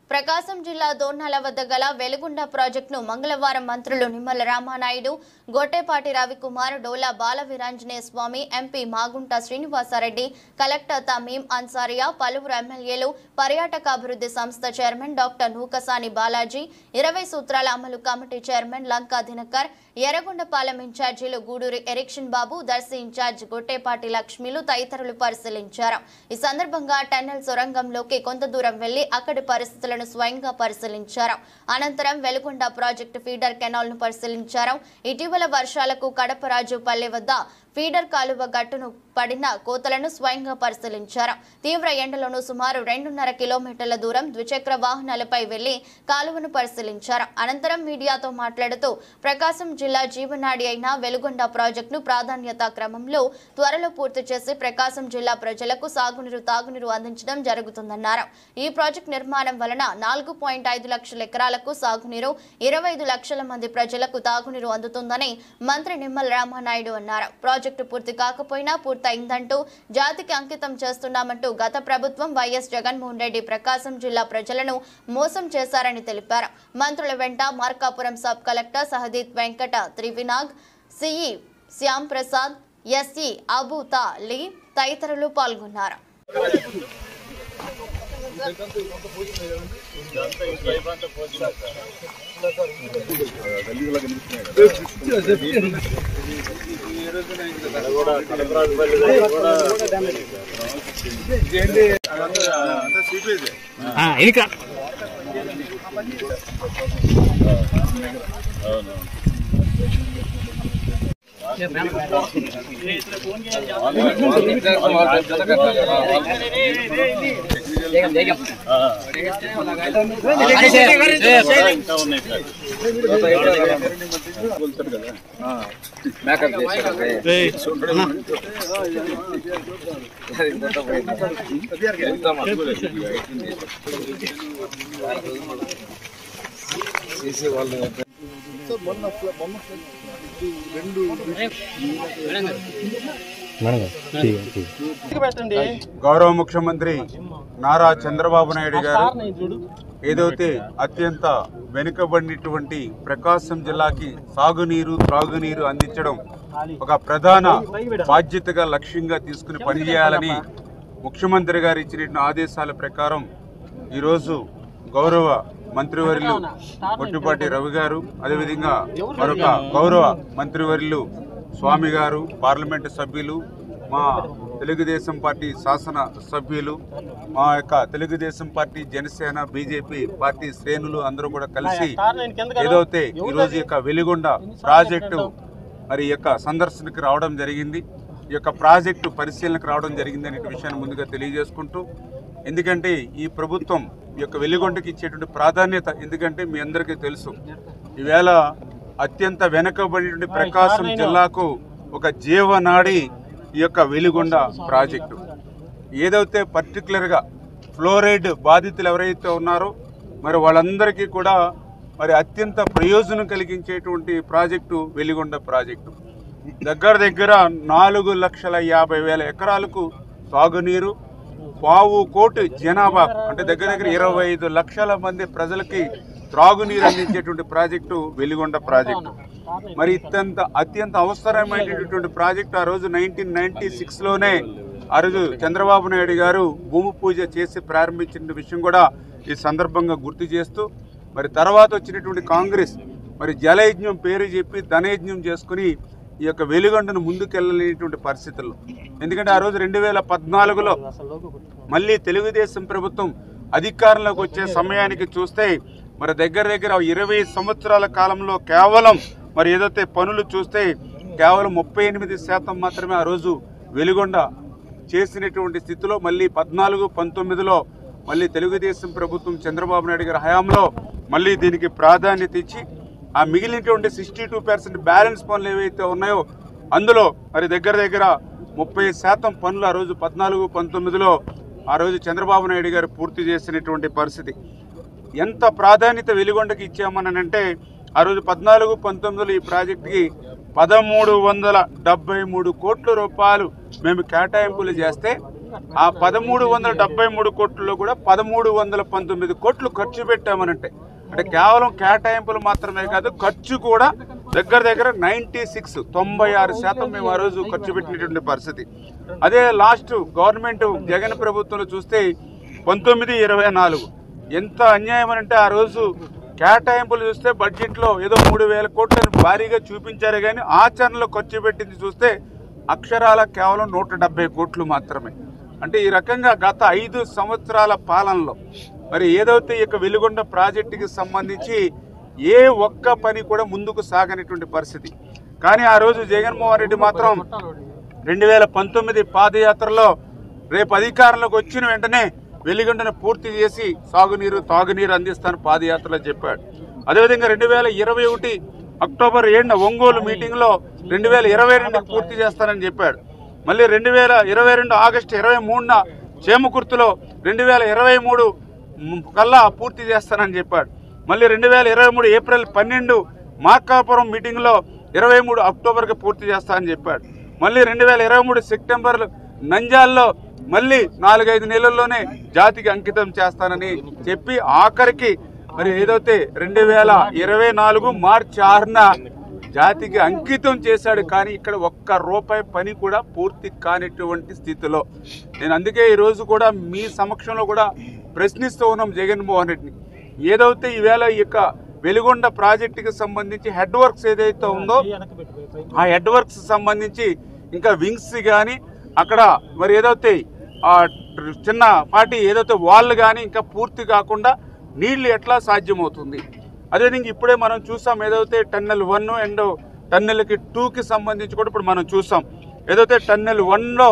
ప్రకాశం జిల్లా దోర్నాల వద్ద గల వెలుగుండ ప్రాజెక్టును మంగళవారం మంత్రులు నిమ్మల రామానాయుడు గొట్టేపాటి రవికుమార్ డోలా బాల వీరాంజనేయ స్వామి ఎంపీ మాగుంట శ్రీనివాసారెడ్డి కలెక్టర్ తమీం అన్సారియా పలువురు ఎమ్మెల్యేలు పర్యాటక అభివృద్ధి సంస్థ చైర్మన్ డాక్టర్ నూకసాని బాలాజీ ఇరవై సూత్రాల అమలు కమిటీ చైర్మన్ లంకా దినకర్ ఎర్రగొండపాలెం ఇన్ఛార్జీలు గూడూరి ఎరిక్షన్ బాబు దర్శి ఇన్ఛార్జ్ గొట్టేపాటి లక్ష్మిలు తదితరులు పరిశీలించారు ఈ సందర్భంగా టన్నెల్ సొరంగంలోకి కొంత దూరం వెళ్లి అక్కడి పరిస్థితులను స్వయంగా పరిశీలించారు అనంతరం వెలుగొండ ప్రాజెక్టు ఫీడర్ కెనాల్ ను పరిశీలించారు ఇటీవల వర్షాలకు కడపరాజుపల్లె వద్ద ఫీడర్ కాలువ గట్టును పడిన కోతలను స్వయంగా పరిశీలించారు తీవ్ర ఎండలోనూ సుమారు రెండున్నర కిలోమీటర్ల దూరం ద్విచక్ర వాహనాలపై వెళ్లి కాలువను పరిశీలించారు అనంతరం మీడియాతో మాట్లాడుతూ ప్రకాశం జిల్లా జీవనాడి అయిన వెలుగొండ ప్రాజెక్టును ప్రాధాన్యత క్రమంలో త్వరలో పూర్తి చేసి ప్రకాశం జిల్లా ప్రజలకు సాగునీరు తాగునీరు అందించడం జరుగుతుందన్నారు ఈ ప్రాజెక్టు నిర్మాణం వలన నాలుగు పాయింట్ ఐదు లక్షల ఎకరాలకు సాగునీరు ఇరవై ఐదు లక్షల మంది ప్రజలకు తాగునీరు అందుతుందని మంత్రి నిమ్మల రామానాయుడు అన్నారు ప్రాజెక్టు పూర్తి కాకపోయినా పూర్తయిందంటూ జాతికి అంకితం చేస్తున్నామంటూ గత ప్రభుత్వం వైఎస్ జగన్మోహన్ రెడ్డి ప్రకాశం జిల్లా ప్రజలను మోసం చేశారని తెలిపారు మంత్రుల వెంట Markapuram sub collector Sahadeep Venkata Trivinag CE Shyam Prasad SE అబూతా లీ తదితరులు పాల్గొన్నారు వెనుక గౌరవ ముఖ్యమంత్రి నారా చంద్రబాబు నాయుడు గారు ఏదైతే అత్యంత వెనుకబడినటువంటి ప్రకాశం జిల్లాకి సాగునీరు త్రాగునీరు అందించడం ఒక ప్రధాన బాధ్యతగా లక్ష్యంగా తీసుకుని పనిచేయాలని ముఖ్యమంత్రి గారు ఇచ్చిన ఆదేశాల ప్రకారం ఈరోజు గౌరవ మంత్రివర్యులు గొట్టిపాటి రవి గారు అదేవిధంగా మరొక గౌరవ మంత్రివర్యులు స్వామి గారు పార్లమెంటు సభ్యులు మా తెలుగుదేశం పార్టీ శాసన సభ్యులు మా యొక్క Telugu Desam party Janasena BJP party శ్రేణులు అందరూ కూడా కలిసి ఏదైతే ఈరోజు యొక్క వెలిగొండ ప్రాజెక్టు మరి ఈ యొక్క సందర్శనకు రావడం జరిగింది ఈ యొక్క ప్రాజెక్టు పరిశీలనకు రావడం జరిగింది అనే విషయాన్ని ముందుగా తెలియజేసుకుంటూ ఎందుకంటే ఈ ప్రభుత్వం ఈ యొక్క వెలిగొండకి ఇచ్చేటువంటి ప్రాధాన్యత ఎందుకంటే మీ అందరికీ తెలుసు ఈవేళ అత్యంత వెనకబడినటువంటి ప్రకాశం జిల్లాకు ఒక జీవనాడి ఈ యొక్క వెలిగొండ ప్రాజెక్టు ఏదైతే పర్టికులర్గా ఫ్లోరైడ్ బాధితులు ఎవరైతే ఉన్నారో మరి వాళ్ళందరికీ కూడా మరి అత్యంత ప్రయోజనం కలిగించేటువంటి ప్రాజెక్టు వెలిగొండ ప్రాజెక్టు దగ్గర దగ్గర నాలుగు లక్షల యాభై వేల ఎకరాలకు సాగునీరు పావు కోటి జనాభా అంటే దగ్గర దగ్గర ఇరవై ఐదు లక్షల మంది ప్రజలకి త్రాగునీరు అందించేటువంటి ప్రాజెక్టు వెలిగొండ ప్రాజెక్టు మరి అత్యంత అత్యంత అవసరమైనటువంటి ప్రాజెక్టు ఆ రోజు నైన్టీన్ నైన్టీ సిక్స్లోనే ఆ రోజు చంద్రబాబు నాయుడు గారు భూమి పూజ చేసి ప్రారంభించిన విషయం కూడా ఈ సందర్భంగా గుర్తు చేస్తూ మరి తర్వాత వచ్చినటువంటి కాంగ్రెస్ మరి జలయజ్ఞం పేరు చెప్పి ధనయజ్ఞం చేసుకుని ఈ యొక్క వెలుగొండను ముందుకెళ్ళలేనటువంటి పరిస్థితుల్లో ఎందుకంటే ఆ రోజు రెండు వేల పద్నాలుగులో మళ్ళీ తెలుగుదేశం ప్రభుత్వం అధికారంలోకి వచ్చే సమయానికి చూస్తే మరి దగ్గర దగ్గర ఇరవై సంవత్సరాల కాలంలో కేవలం మరి ఏదైతే పనులు చూస్తే కేవలం ముప్పై ఎనిమిది శాతం మాత్రమే ఆ రోజు వెలుగొండ చేసినటువంటి స్థితిలో మళ్ళీ పద్నాలుగు పంతొమ్మిదిలో మళ్ళీ తెలుగుదేశం ప్రభుత్వం చంద్రబాబు నాయుడు గారి హయాంలో మళ్ళీ దీనికి ప్రాధాన్యత ఇచ్చి ఆ మిగిలినటువంటి సిక్స్టీ టూ పర్సెంట్ బ్యాలెన్స్ పనులు ఏవైతే ఉన్నాయో అందులో మరి దగ్గర దగ్గర ముప్పై శాతం పనులు ఆ రోజు పద్నాలుగు పంతొమ్మిదిలో ఆ రోజు చంద్రబాబు నాయుడు గారు పూర్తి చేసినటువంటి పరిస్థితి ఎంత ప్రాధాన్యత వెలుగొండకి ఇచ్చామనంటే ఆ రోజు పద్నాలుగు పంతొమ్మిదిలో ఈ ప్రాజెక్టుకి పదమూడు వందల డెబ్బై మూడు కోట్ల రూపాయలు మేము కేటాయింపులు చేస్తే ఆ పదమూడు వందల డెబ్బై మూడు కోట్లలో కూడా పదమూడు వందల పంతొమ్మిది కోట్లు ఖర్చు పెట్టామనంటే అంటే కేవలం కేటాయింపులు మాత్రమే కాదు ఖర్చు కూడా దగ్గర దగ్గర నైంటీ సిక్స్ తొంభై ఆరు శాతం మేము ఆ రోజు ఖర్చు పెట్టినటువంటి పరిస్థితి అదే లాస్ట్ గవర్నమెంట్ జగన్ ప్రభుత్వంలో చూస్తే పంతొమ్మిది ఇరవై నాలుగు ఎంత అన్యాయం అంటే ఆ రోజు కేటాయింపులు చూస్తే బడ్జెట్లో ఏదో మూడు వేల కోట్లను భారీగా చూపించారు కానీ ఆచరణలో ఖర్చు పెట్టింది చూస్తే అక్షరాల కేవలం నూట డెబ్బై కోట్లు మాత్రమే అంటే ఈ రకంగా గత ఐదు సంవత్సరాల పాలనలో మరి ఏదైతే ఈ యొక్క వెలుగొండ ప్రాజెక్టుకి సంబంధించి ఏ ఒక్క పని కూడా ముందుకు సాగనటువంటి పరిస్థితి కానీ ఆ రోజు జగన్మోహన్ రెడ్డి మాత్రం రెండు వేల పంతొమ్మిది పాదయాత్రలో రేపు అధికారంలోకి వచ్చిన వెంటనే వెలిగొండను పూర్తి చేసి సాగునీరు తాగునీరు అందిస్తాను పాదయాత్రలో చెప్పాడు అదేవిధంగా రెండు వేల ఇరవై ఒకటి అక్టోబర్ ఏడున ఒంగోలు మీటింగ్లో రెండు వేల ఇరవై రెండుకి పూర్తి చేస్తానని చెప్పాడు మళ్ళీ రెండు వేల ఇరవై రెండు ఆగస్టు ఇరవై మూడున చేమకుర్తిలో రెండు వేల ఇరవై మూడు కల్లా పూర్తి చేస్తానని చెప్పాడు మళ్ళీ రెండు వేల ఇరవై మూడు ఏప్రిల్ పన్నెండు మార్కాపురం మీటింగ్లో ఇరవై మూడు అక్టోబర్కి పూర్తి చేస్తానని చెప్పాడు మళ్ళీ రెండు వేల ఇరవై మూడు సెప్టెంబర్ నంజాల్లో మళ్ళీ నాలుగైదు నెలల్లోనే జాతికి అంకితం చేస్తానని చెప్పి ఆఖరికి మరి ఏదైతే రెండు వేల ఇరవై నాలుగు మార్చి ఆరున జాతికి అంకితం చేశాడు కానీ ఇక్కడ ఒక్క రూపాయి పని కూడా పూర్తి కానిటువంటి స్థితిలో నేను అందుకే ఈరోజు కూడా మీ సమక్షంలో కూడా ప్రశ్నిస్తూ ఉన్నాం జగన్మోహన్ రెడ్డిని ఏదైతే ఈవేళ ఈ యొక్క వెలుగొండ ప్రాజెక్టుకి సంబంధించి హెడ్ వర్క్స్ ఏదైతే ఉందో ఆ హెడ్ వర్క్స్ సంబంధించి ఇంకా వింగ్స్ కానీ అక్కడ మరి ఏదైతే ఆ చిన్న పాటి ఏదైతే వాల్ కానీ ఇంకా పూర్తి కాకుండా నీళ్లు ఎట్లా సాధ్యమవుతుంది అదేవిధంగా ఇప్పుడే మనం చూసాం ఏదైతే టన్నెల్ వన్ అండ్ టన్నెల్కి టూకి సంబంధించి కూడా ఇప్పుడు మనం చూసాం ఏదైతే టన్నెల్ వన్లో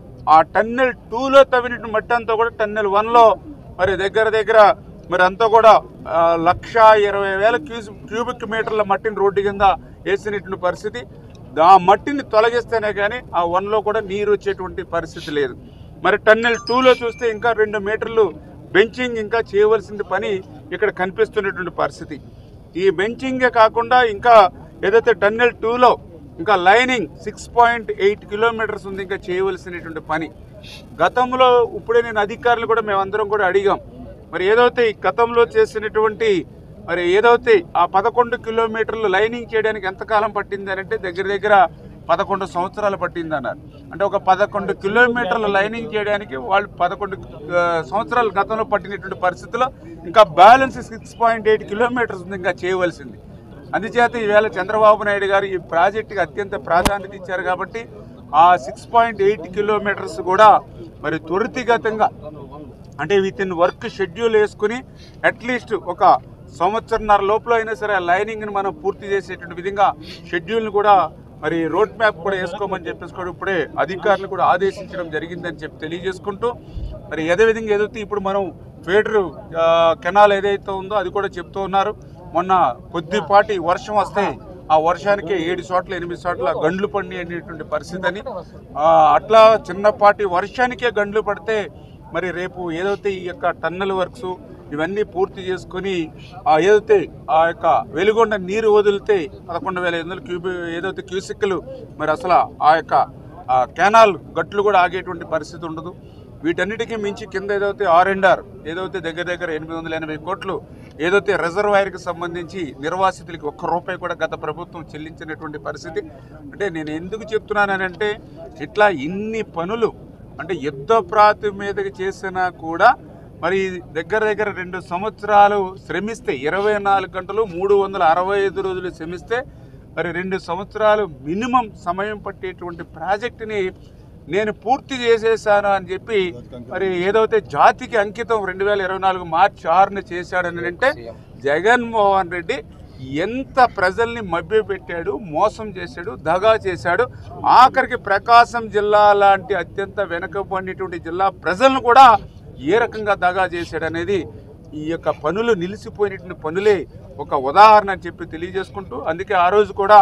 ఆ టన్నెల్ టూలో తవ్విన మట్టి అంతా కూడా టన్నెల్ వన్లో మరి దగ్గర దగ్గర మరి అంతా కూడా ఆ, లక్ష ఇరవై వేల క్యూస్ క్యూబిక్ మీటర్ల మట్టిని రోడ్డు కింద వేసినటువంటి పరిస్థితి ఆ మట్టిని తొలగిస్తేనే కానీ ఆ వన్లో కూడా నీరు వచ్చేటువంటి పరిస్థితి లేదు మరి టన్నెల్ టూలో చూస్తే ఇంకా రెండు మీటర్లు బెంచింగ్ ఇంకా చేయవలసిన పని ఇక్కడ కనిపిస్తున్నటువంటి పరిస్థితి ఈ బెంచింగే కాకుండా ఇంకా ఏదైతే టన్నెల్ టూలో ఇంకా lining six point eight kilometres ఉంది ఇంకా చేయవలసినటువంటి పని గతంలో ఇప్పుడే నేను అధికారులు కూడా మేమందరం కూడా అడిగాం మరి ఏదైతే ఈ గతంలో చేసినటువంటి మరి ఏదైతే ఆ పదకొండు కిలోమీటర్లు లైనింగ్ చేయడానికి ఎంతకాలం పట్టింది అని అంటే దగ్గర దగ్గర పదకొండు సంవత్సరాలు పట్టింది అన్నారు అంటే ఒక పదకొండు కిలోమీటర్లు లైనింగ్ చేయడానికి వాళ్ళు పదకొండు ఆ, సంవత్సరాలు గతంలో పట్టినటువంటి పరిస్థితిలో ఇంకా balance six point eight kilometres ఉంది ఇంకా చేయవలసింది అందుచేత ఈవేళ చంద్రబాబు నాయుడు గారు ఈ ప్రాజెక్టుకి అత్యంత ప్రాధాన్యత ఇచ్చారు కాబట్టి ఆ సిక్స్ పాయింట్ ఎయిట్ కిలోమీటర్స్ కూడా మరి త్వరితగతంగా అంటే విత్ ఇన్ వర్క్ షెడ్యూల్ వేసుకుని అట్లీస్ట్ ఒక సంవత్సరంన్నర లోపల అయినా సరే ఆ లైనింగ్ని మనం పూర్తి చేసేటువంటి విధంగా షెడ్యూల్ని కూడా మరి రోడ్ మ్యాప్ కూడా వేసుకోమని చెప్పేసి కూడా ఇప్పుడే అధికారులు కూడా ఆదేశించడం జరిగిందని చెప్పి తెలియజేసుకుంటూ మరి అదే విధంగా ఏదైతే ఇప్పుడు మనం ఫేడర్ కెనాల్ ఏదైతే ఉందో అది కూడా చెప్తూ ఉన్నారు మొన్న కొద్దిపాటి వర్షం వస్తే ఆ వర్షానికి ఏడు చోట్ల ఎనిమిది చోట్ల గండ్లు పడి అనేటువంటి పరిస్థితి అని ఆ, అట్లా చిన్నపాటి వర్షానికే గండ్లు పడితే మరి రేపు ఏదైతే ఈ యొక్క టన్నల్ వర్క్స్ ఇవన్నీ పూర్తి చేసుకొని ఆ ఏదైతే ఆ యొక్క వెలుగొండ నీరు వదిలితే పదకొండు వేల ఎనిమిది క్యూబి ఏదైతే క్యూసిక్లు మరి అసలు ఆ యొక్క ఆ కెనాల్ గట్లు కూడా ఆగేటువంటి పరిస్థితి ఉండదు వీటన్నిటికీ మించి కింద ఏదైతే ఆర్ అండ్ ఆర్ ఏదైతే దగ్గర దగ్గర ఎనిమిది వందల ఎనభై కోట్లు ఏదైతే రిజర్వాయర్కి సంబంధించి నిర్వాసితులకి ఒక్క రూపాయి కూడా గత ప్రభుత్వం చెల్లించినటువంటి పరిస్థితి అంటే నేను ఎందుకు చెప్తున్నానంటే ఇట్లా ఇన్ని పనులు అంటే యుద్ధ ప్రాతి మీదకి చేసినా కూడా మరి దగ్గర దగ్గర రెండు సంవత్సరాలు శ్రమిస్తే ఇరవై నాలుగు గంటలు మూడు వందల అరవై ఐదు రోజులు శ్రమిస్తే మరి రెండు సంవత్సరాలు మినిమం సమయం పట్టేటువంటి ప్రాజెక్టుని నేను పూర్తి చేసేసాను అని చెప్పి మరి ఏదైతే జాతికి అంకితం రెండు వేల ఇరవై నాలుగు మార్చి ఆరున చేశాడని అంటే జగన్మోహన్ రెడ్డి ఎంత ప్రజల్ని మభ్యపెట్టాడు మోసం చేశాడు దగా చేశాడు ఆఖరికి ప్రకాశం జిల్లా లాంటి అత్యంత వెనుకబడినటువంటి జిల్లా ప్రజలను కూడా ఏ రకంగా దగా చేశాడు అనేది ఈ యొక్క పనులు నిలిచిపోయినటువంటి పనులే ఒక ఉదాహరణ అని చెప్పి తెలియజేసుకుంటూ అందుకే ఆ రోజు కూడా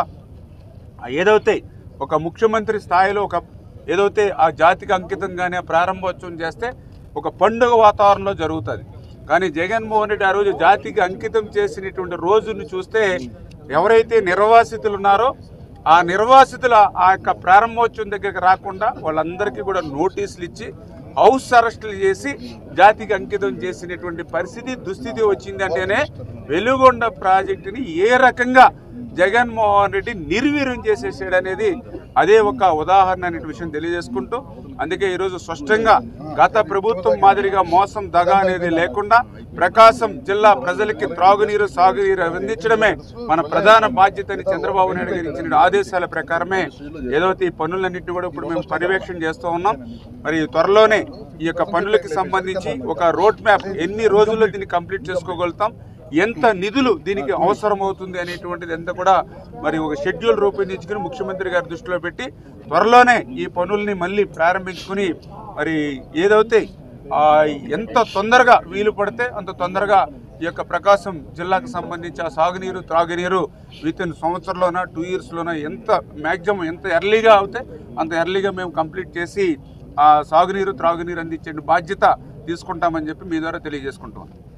ఆ ఏదైతే ఒక ముఖ్యమంత్రి స్థాయిలో ఒక ఏదైతే ఆ జాతికి అంకితంగానే ప్రారంభోత్సవం చేస్తే ఒక పండుగ వాతావరణంలో జరుగుతుంది కానీ జగన్మోహన్ రెడ్డి ఆ రోజు జాతికి అంకితం చేసినటువంటి రోజును చూస్తే ఎవరైతే నిర్వాసితులు ఉన్నారో ఆ నిర్వాసితుల ఆ యొక్క ప్రారంభోత్సవం దగ్గరికి రాకుండా వాళ్ళందరికీ కూడా నోటీసులు ఇచ్చి హౌస్ అరెస్టులు చేసి జాతికి అంకితం చేసినటువంటి పరిస్థితి దుస్థితి వచ్చింది అంటేనే వెలుగొండ ప్రాజెక్టుని ఏ రకంగా జగన్మోహన్ రెడ్డి నిర్వీర్యం చేసేసాడు అనేది అదే ఒక ఉదాహరణ అనే విషయం తెలియజేసుకుంటూ అందుకే ఈరోజు స్పష్టంగా గత ప్రభుత్వం మాదిరిగా మోసం దగ అనేది లేకుండా ప్రకాశం జిల్లా ప్రజలకి త్రాగునీరు సాగునీరు అందించడమే మన ప్రధాన బాధ్యతని చంద్రబాబు నాయుడు గారు ఇచ్చిన ఆదేశాల ప్రకారమే ఏదైతే ఈ పనులన్నింటినీ కూడా ఇప్పుడు మేము పర్యవేక్షణ చేస్తూ ఉన్నాం మరి త్వరలోనే ఈ యొక్క పనులకి సంబంధించి ఒక రోడ్ మ్యాప్ ఎన్ని రోజుల్లో దీన్ని కంప్లీట్ చేసుకోగలుగుతాం ఎంత నిధులు దీనికి అవసరం అవుతుంది అనేటువంటిది ఎంత కూడా మరి ఒక షెడ్యూల్ రూపొందించుకుని ముఖ్యమంత్రి గారి దృష్టిలో పెట్టి త్వరలోనే ఈ పనుల్ని మళ్ళీ ప్రారంభించుకుని మరి ఏదైతే ఆ, ఎంత తొందరగా వీలు పడితే అంత తొందరగా ఈ యొక్క ప్రకాశం జిల్లాకు సంబంధించి ఆ సాగునీరు త్రాగునీరు విత్ ఇన్ సంవత్సరంలోన టూ ఇయర్స్లోన ఎంత మ్యాక్సిమం ఎంత ఎర్లీగా అవుతే అంత ఎర్లీగా మేము కంప్లీట్ చేసి ఆ సాగునీరు త్రాగునీరు అందించే బాధ్యత తీసుకుంటామని చెప్పి మీ ద్వారా తెలియజేసుకుంటాం